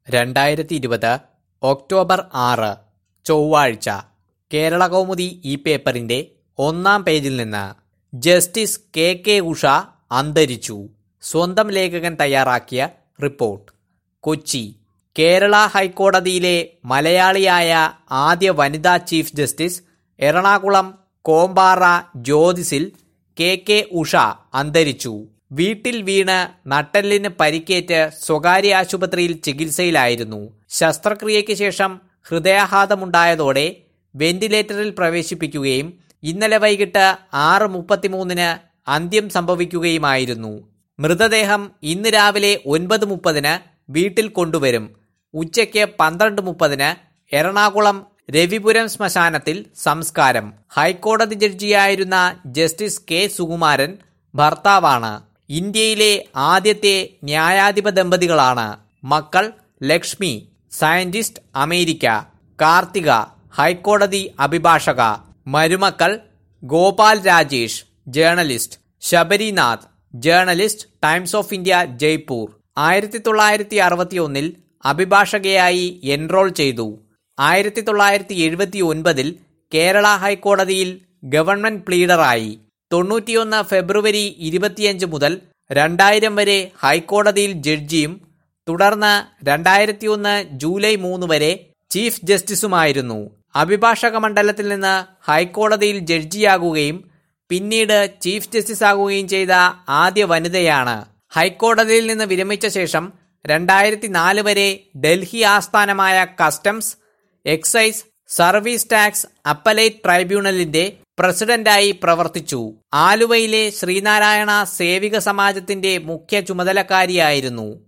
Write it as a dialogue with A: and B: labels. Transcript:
A: രണ്ടായിരത്തി ഇരുപത് ഒക്ടോബർ ആറ് ചൊവ്വാഴ്ച കേരളകൗമുദി ഈ പേപ്പറിന്റെ ഒന്നാം പേജിൽ നിന്ന് ജസ്റ്റിസ് കെ കെ ഉഷ അന്തരിച്ചു സ്വന്തം ലേഖകൻ തയ്യാറാക്കിയ റിപ്പോർട്ട് കൊച്ചി കേരള ഹൈക്കോടതിയിലെ മലയാളിയായ ആദ്യ വനിതാ ചീഫ് ജസ്റ്റിസ് എറണാകുളം കോമ്പാറ ജ്യോതിസിൽ കെ കെ ഉഷ അന്തരിച്ചു വീട്ടിൽ വീണ് നട്ടെല്ലിന് പരിക്കേറ്റ് സ്വകാര്യ ആശുപത്രിയിൽ ചികിത്സയിലായിരുന്നു ശസ്ത്രക്രിയയ്ക്ക് ശേഷം ഹൃദയാഘാതമുണ്ടായതോടെ വെന്റിലേറ്ററിൽ പ്രവേശിപ്പിക്കുകയും ഇന്നലെ വൈകിട്ട് ആറ് മുപ്പത്തിമൂന്നിന് അന്ത്യം സംഭവിക്കുകയുമായിരുന്നു മൃതദേഹം ഇന്ന് രാവിലെ ഒൻപത് മുപ്പതിന് വീട്ടിൽ കൊണ്ടുവരും ഉച്ചയ്ക്ക് പന്ത്രണ്ട് മുപ്പതിന് എറണാകുളം രവിപുരം ശ്മശാനത്തിൽ സംസ്കാരം ഹൈക്കോടതി ജഡ്ജിയായിരുന്ന ജസ്റ്റിസ് കെ സുകുമാരൻ ഭർത്താവാണ് ഇന്ത്യയിലെ ആദ്യത്തെ ന്യായാധിപ ദമ്പതികളാണ് മക്കൾ ലക്ഷ്മി സയന്റിസ്റ്റ് അമേരിക്ക കാർത്തിക ഹൈക്കോടതി അഭിഭാഷക മരുമക്കൾ Gopal Rajesh journalist Sabarinath journalist Times of India Jaipur ആയിരത്തി തൊള്ളായിരത്തി അറുപത്തി ഒന്നിൽ അഭിഭാഷകയായി എൻറോൾ ചെയ്തു ആയിരത്തി തൊള്ളായിരത്തി എഴുപത്തി ഒൻപതിൽ കേരള ഹൈക്കോടതിയിൽ ഗവൺമെന്റ് പ്ലീഡറായി തൊണ്ണൂറ്റിയൊന്ന് ഫെബ്രുവരി ഇരുപത്തിയഞ്ച് മുതൽ രണ്ടായിരം വരെ ഹൈക്കോടതിയിൽ ജഡ്ജിയും തുടർന്ന് രണ്ടായിരത്തി ഒന്ന് ജൂലൈ മൂന്ന് വരെ ചീഫ് ജസ്റ്റിസുമായിരുന്നു അഭിഭാഷക മണ്ഡലത്തിൽ നിന്ന് ഹൈക്കോടതിയിൽ ജഡ്ജിയാകുകയും പിന്നീട് ചീഫ് ജസ്റ്റിസ് ആകുകയും ചെയ്ത ആദ്യ വനിതയാണ് ഹൈക്കോടതിയിൽ നിന്ന് വിരമിച്ച ശേഷം രണ്ടായിരത്തി നാല് വരെ ഡൽഹി ആസ്ഥാനമായ customs excise service tax appellate ട്രൈബ്യൂണലിന്റെ പ്രസിഡന്റായി പ്രവർത്തിച്ചു ആലുവയിലെ ശ്രീനാരായണ സേവിക സമാജത്തിന്റെ മുഖ്യ ചുമതലക്കാരിയായിരുന്നു